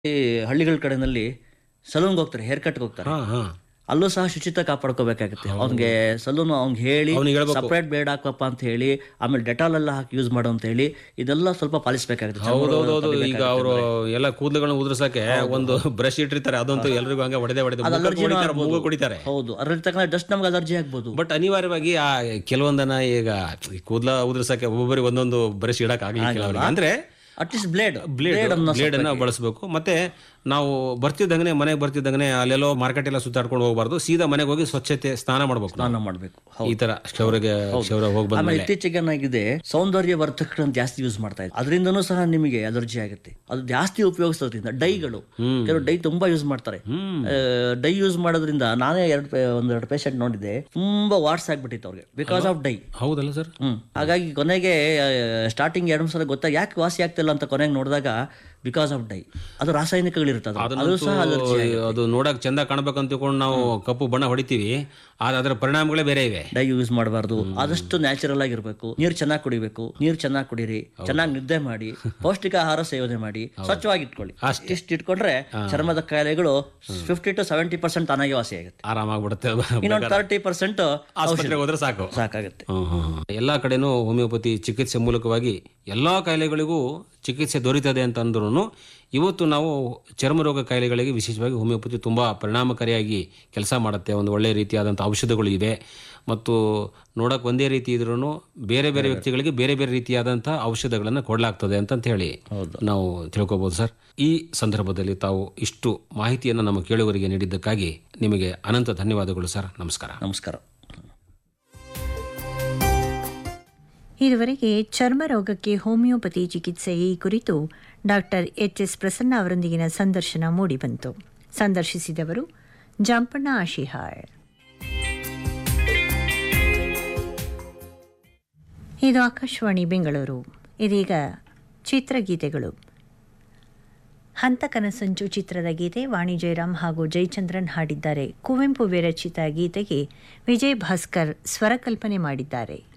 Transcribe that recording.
ಈ ಹಳ್ಳಿಗಳ ಕಡೆನಲ್ಲಿ ಸಲೂನ್ಗೆ ಹೋಗ್ತಾರೆ ಹೇರ್ ಕಟ್ಗೆ ಹೋಗ್ತಾರೆ ಹಾ ಹಾ ಅಲ್ಲೂ ಸಹ ಶುಚಿತ್ವ ಕಾಪಾಡ್ಕೋಬೇಕಾಗುತ್ತೆ ಅವ್ನಿಗೆ ಸಲೂನ್ ಅವ್ನಿಗೆ ಹೇಳಿ ಅವ್ನಿಗೆ ಹೇಳ್ಬೇಕು. ಸಪ್ರೇಟ್ ಬೇಡ ಹಾಕಪ್ಪ ಅಂತ ಹೇಳಿ ಆಮೇಲೆ ಡೆಟಾಲ್ ಎಲ್ಲ ಹಾಕಿ ಯೂಸ್ ಮಾಡು ಅಂತ ಹೇಳಿ ಇದೆಲ್ಲ ಸ್ವಲ್ಪ ಪಾಲಿಸಬೇಕಾಗುತ್ತೆ ಹೌದೌದೌದು ಈಗ ಅವರು ಎಲ್ಲ ಕೂದಲುಗಳನ್ನ ಉದುರ್ಸಕ್ಕೆ ಒಂದು ಬ್ರಷ್ ಇಟ್ಟಿರ್ತಾರೆ ಅದಂತೂ ಎಲ್ರಿಗೂ ಹಂಗೆ ಹೊಡೆದೇ ಹೊಡೆದು ಅದು allergy ನೂ ಕುಡಿತಾರೆ ಆಗ್ಬೋದು. ಮೂಗು ಕುಡಿತಾರೆ ಹೌದು ಅದ್ರಲ್ಲಿ ತಕ್ಕಂಥ ಡಸ್ಟ್ ನಮ್ಗೆ ಅಲರ್ಜಿ ಆಗ್ಬೋದು ಬಟ್ ಅನಿವಾರ್ಯವಾಗಿ ಆ ಕೆಲವೊಂದನ ಈಗ ಈ ಕೂದಲ ಉದುರ್ಸಕ್ಕೆ ಒಬ್ಬೊಬ್ಬರಿಗೆ ಒಂದೊಂದು ಬ್ರಷ್ ಇಡಕ್ ಆಗಲಿಲ್ಲ ಅಂದ್ರೆ ಅಟ್ಲೀಸ್ಟ್ ಬ್ಲೇಡ್ ಬ್ಲೇಡ್ ಬ್ಲೇಡ್ ಅನ್ನ ಬಳಸಬೇಕು ಮತ್ತೆ ನಾವು ಬರ್ತಿದ್ದಂಗೆ ಮನೆಗೆ ಬರ್ತಿದ್ದಂಗೆ ಅಲ್ಲೆಲ್ಲೋ ಮಾರ್ಕೆಟ್ ಎಲ್ಲ ಸುತ್ತಾಡ್ಕೊಂಡು ಹೋಗ್ಬಾರ್ದು ಸೀದಾ ಮನೆಗೆ ಹೋಗಿ ಸ್ವಚ್ಛತೆ ಸ್ನಾನ ಮಾಡ್ಬೇಕು ನಾವು. ಸ್ನಾನ ಮಾಡಬೇಕು ಈ ತರ ಕ್ಷೌರಿಗೆ ಕ್ಷೌರ ಹೋಗಿ ಆಮೇಲೆ ಬಂದ್ಮೇಲೆ ಇತ್ತೀಚೆಗೆ ಏನಾಗಿದೆ ಸೌಂದರ್ಯ ವರ್ಧಕಗಳನ್ನು ಜಾಸ್ತಿ ಯೂಸ್ ಮಾಡ್ತಾ ಇದ್ದಾರೆ ಅದರಿಂದನೂ ಸಹ ನಿಮಗೆ ಅಲರ್ಜಿ ಆಗುತ್ತೆ ಅದು ಜಾಸ್ತಿ ಉಪಯೋಗಿಸೋದ್ರಿಂದ ಡೈಗಳು ಕೆಲವು ಡೈ ತುಂಬಾ ಯೂಸ್ ಮಾಡ್ತಾರೆ ಡೈ ಯೂಸ್ ಮಾಡೋದ್ರಿಂದ ನಾನೇ ಎರಡು ಒಂದೆರಡು ಪೇಷಂಟ್ ನೋಡಿದ್ದೆ ತುಂಬಾ ವಾಟ್ಸ್ ಆಗ್ಬಿಟ್ಟಿತ್ತು ಅವ್ರಿಗೆ ಬಿಕಾಸ್ ಆಫ್ ಡೈ ಹೌದಲ್ಲ ಸರ್ ಹ್ಮ್ ಹಾಗಾಗಿ ಕೊನೆಗೆ ಸ್ಟಾರ್ಟಿಂಗ್ ಎರಡು ಸಲ ಗೊತ್ತಾಗ ಯಾಕೆ ವಾಸಿ ಆಗ್ತಿಲ್ಲ ಅಂತ ಕೊನೆಗೆ ನೋಡಿದಾಗ ಬಿಕಾಸ್ ಆಫ್ ಡೈ ಅದು ರಾಸಾಯನಿಕಗಳಿರ್ತದೆ ಅದು ಸಹ ಅಲರ್ಜಿ ಅದು ನೋಡಕ್ ಚಂದ ಕಾಣ್ಬೇಕಂತ ತಿಳ್ಕೊಂಡು ನಾವು ಕಪ್ಪು ಬಣ್ಣ ಹೊಡಿತೀವಿ ಆದ್ರೆ ಅದರ ಪರಿಣಾಮಗಳೇ ಬೇರೆ ಇವೆ ಡೈ ಯೂಸ್ ಮಾಡಬಾರ್ದು ಆದಷ್ಟು ನ್ಯಾಚುರಲ್ ಆಗಿರ್ಬೇಕು ನೀರು ಚೆನ್ನಾಗಿ ಕುಡಿಬೇಕು ನೀರು ಚೆನ್ನಾಗಿ ಕುಡೀರಿ ಚೆನ್ನಾಗಿ ನಿದ್ದೆ ಮಾಡಿ ಪೌಷ್ಟಿಕ ಆಹಾರ ಸೇವನೆ ಮಾಡಿ ಸ್ವಚ್ಛವಾಗಿ ಇಟ್ಕೊಳ್ಳಿ ಇಷ್ಟು ಇಟ್ಕೊಂಡ್ರೆ ಚರ್ಮದ ಕಾಯಿಲೆಗಳು ಫಿಫ್ಟಿ ಟು ಸೆವೆಂಟಿ ಪರ್ಸೆಂಟ್ ತಾನಾಗೆ ವಾಸಿ ಆಗುತ್ತೆ ಆರಾಮಾಗ್ಬಿಡುತ್ತೆ ಇನ್ನೊಂದು ತರ್ಟಿ ಪರ್ಸೆಂಟ್ ಆಸ್ಪತ್ರೆಗೆ ಹೋದ್ರೆ ಸಾಕು ಸಾಕಾಗುತ್ತೆ ಹ್ಮ್, ಹ್ಮ್, ಹ್ಮ್. ಎಲ್ಲಾ ಕಡೆನೂ ಹೋಮಿಯೋಪತಿ ಚಿಕಿತ್ಸೆ ಮೂಲಕವಾಗಿ ಎಲ್ಲಾ ಕಾಯಿಲೆಗಳಿಗೂ ಚಿಕಿತ್ಸೆ ದೊರೀತದೆ ಅಂತ ಅಂದ್ರೂ ಇವತ್ತು ನಾವು ಚರ್ಮ ರೋಗ ಕಾಯಿಲೆಗಳಿಗೆ ವಿಶೇಷವಾಗಿ ಹೋಮಿಯೋಪತಿ ತುಂಬಾ ಪರಿಣಾಮಕಾರಿಯಾಗಿ ಕೆಲಸ ಮಾಡುತ್ತೆ ಒಂದು ಒಳ್ಳೆಯ ರೀತಿಯಾದಂಥ ಔಷಧಗಳು ಇವೆ ಮತ್ತು ನೋಡಕ್ ಒಂದೇ ರೀತಿ ಇದ್ರೂ ಬೇರೆ ಬೇರೆ ವ್ಯಕ್ತಿಗಳಿಗೆ ಬೇರೆ ಬೇರೆ ರೀತಿಯಾದಂಥ ಔಷಧಗಳನ್ನು ಕೊಡಲಾಗ್ತದೆ ಅಂತ ಹೇಳಿ ನಾವು ತಿಳ್ಕೊಬೋದು ಸರ್ ಈ ಸಂದರ್ಭದಲ್ಲಿ ತಾವು ಇಷ್ಟು ಮಾಹಿತಿಯನ್ನು ನಮ್ಮ ಕೇಳುಗರಿಗೆ ನೀಡಿದ್ದಕ್ಕಾಗಿ ನಿಮಗೆ ಅನಂತ ಧನ್ಯವಾದಗಳು ಸರ್ ನಮಸ್ಕಾರ ನಮಸ್ಕಾರ ಇದುವರೆಗೆ ಚರ್ಮ ರೋಗಕ್ಕೆ ಹೋಮಿಯೋಪತಿ ಚಿಕಿತ್ಸೆ ಈ ಕುರಿತು ಡಾಕ್ಟರ್ ಎಚ್ ಎಸ್ ಪ್ರಸನ್ನ ಅವರೊಂದಿಗಿನ ಸಂದರ್ಶನ ಮೂಡಿಬಂತು ಸಂದರ್ಶಿಸಿದವರು ಜಾಂಪಣ್ಣ ಆಶಿಹಾಳ್ ಇದು ಆಕಾಶವಾಣಿ ಬೆಂಗಳೂರು ಇದೀಗ ಚಿತ್ರಗೀತೆಗಳು ಹಂತಕನಸಂಚು ಚಿತ್ರದ ಗೀತೆ ವಾಣಿ ಜಯರಾಮ್ ಹಾಗೂ ಜಯಚಂದ್ರನ್ ಹಾಡಿದ್ದಾರೆ ಕುವೆಂಪು ವಿರಚಿತ ಗೀತೆಗೆ ವಿಜಯ್ ಭಾಸ್ಕರ್ ಸ್ವರಕಲ್ಪನೆ ಮಾಡಿದ್ದಾರೆ